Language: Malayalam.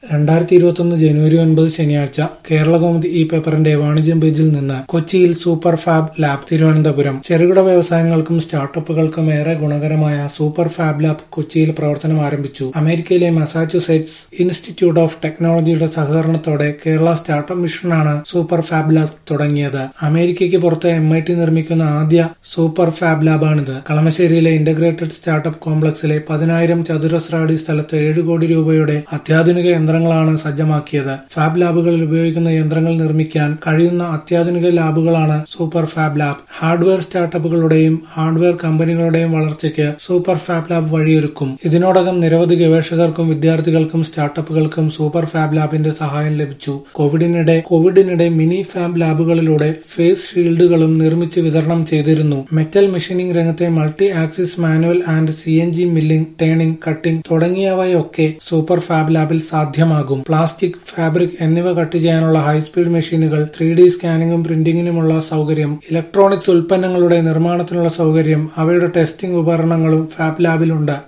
രണ്ടായിരത്തി ഇരുപത്തൊന്ന് ജനുവരി ഒൻപത് ശനിയാഴ്ച കേരളകൗമുദി ഈ പേപ്പറിന്റെ വാണിജ്യം പേജിൽ നിന്ന് കൊച്ചിയിൽ സൂപ്പർ ഫാബ് ലാബ് തിരുവനന്തപുരം ചെറുകിട വ്യവസായങ്ങൾക്കും സ്റ്റാർട്ടപ്പുകൾക്കും ഏറെ ഗുണകരമായ സൂപ്പർ ഫാബ് ലാബ് കൊച്ചിയിൽ പ്രവർത്തനം ആരംഭിച്ചു അമേരിക്കയിലെ മസാച്യുസെറ്റ്സ് ഇൻസ്റ്റിറ്റ്യൂട്ട് ഓഫ് ടെക്നോളജിയുടെ സഹകരണത്തോടെ കേരള സ്റ്റാർട്ടപ്പ് മിഷനാണ് സൂപ്പർ ഫാബ് ലാബ് തുടങ്ങിയത് അമേരിക്കയ്ക്ക് പുറത്ത് എം ഐ ടി നിർമ്മിക്കുന്ന ആദ്യ സൂപ്പർ ഫാബ് ലാബാണിത് കളമശ്ശേരിയിലെ ഇന്റഗ്രേറ്റഡ് സ്റ്റാർട്ടപ്പ് കോംപ്ലക്സിലെ പതിനായിരം ചതുരശ്ര അടി സ്ഥലത്ത് ഏഴ് കോടി രൂപയുടെ അത്യാധുനിക യന്ത്രങ്ങളാണ് സജ്ജമാക്കിയത് ഫാബ് ലാബുകളിൽ ഉപയോഗിക്കുന്ന യന്ത്രങ്ങൾ നിർമ്മിക്കാൻ കഴിയുന്ന അത്യാധുനിക ലാബുകളാണ് സൂപ്പർ ഫാബ് ലാബ് ഹാർഡ്വെയർ സ്റ്റാർട്ടപ്പുകളുടെയും ഹാർഡ്വെയർ കമ്പനികളുടെയും വളർച്ചയ്ക്ക് സൂപ്പർ ഫാബ് ലാബ് വഴിയൊരുക്കും ഇതിനോടകം നിരവധി ഗവേഷകർക്കും വിദ്യാർത്ഥികൾക്കും സ്റ്റാർട്ടപ്പുകൾക്കും സൂപ്പർ ഫാബ് ലാബിന്റെ സഹായം ലഭിച്ചു കോവിഡിനിടെ കോവിഡിനിടെ മിനി ഫാബ് ലാബുകളിലൂടെ ഫേസ് ഷീൽഡുകളും നിർമ്മിച്ച് വിതരണം ചെയ്തിരുന്നു മെറ്റൽ മെഷീനിംഗ് രംഗത്തെ multi axis manual and C N G milling turning cutting തുടങ്ങിയവയൊക്കെ സൂപ്പർ ഫാബ് ലാബിൽ സാധ്യമാകും പ്ലാസ്റ്റിക് ഫാബ്രിക് എന്നിവ കട്ട് ചെയ്യാനുള്ള ഹൈസ്പീഡ് മെഷീനുകൾ ത്രീ ഡി സ്കാനിംഗും പ്രിന്റിംഗിനുമുള്ള സൗകര്യം ഇലക്ട്രോണിക്സ് ഉൽപ്പന്നങ്ങളുടെ നിർമ്മാണത്തിനുള്ള സൗകര്യം അവയുടെ ടെസ്റ്റിംഗ് ഉപകരണങ്ങളും ഫാബ് ലാബിലുണ്ട്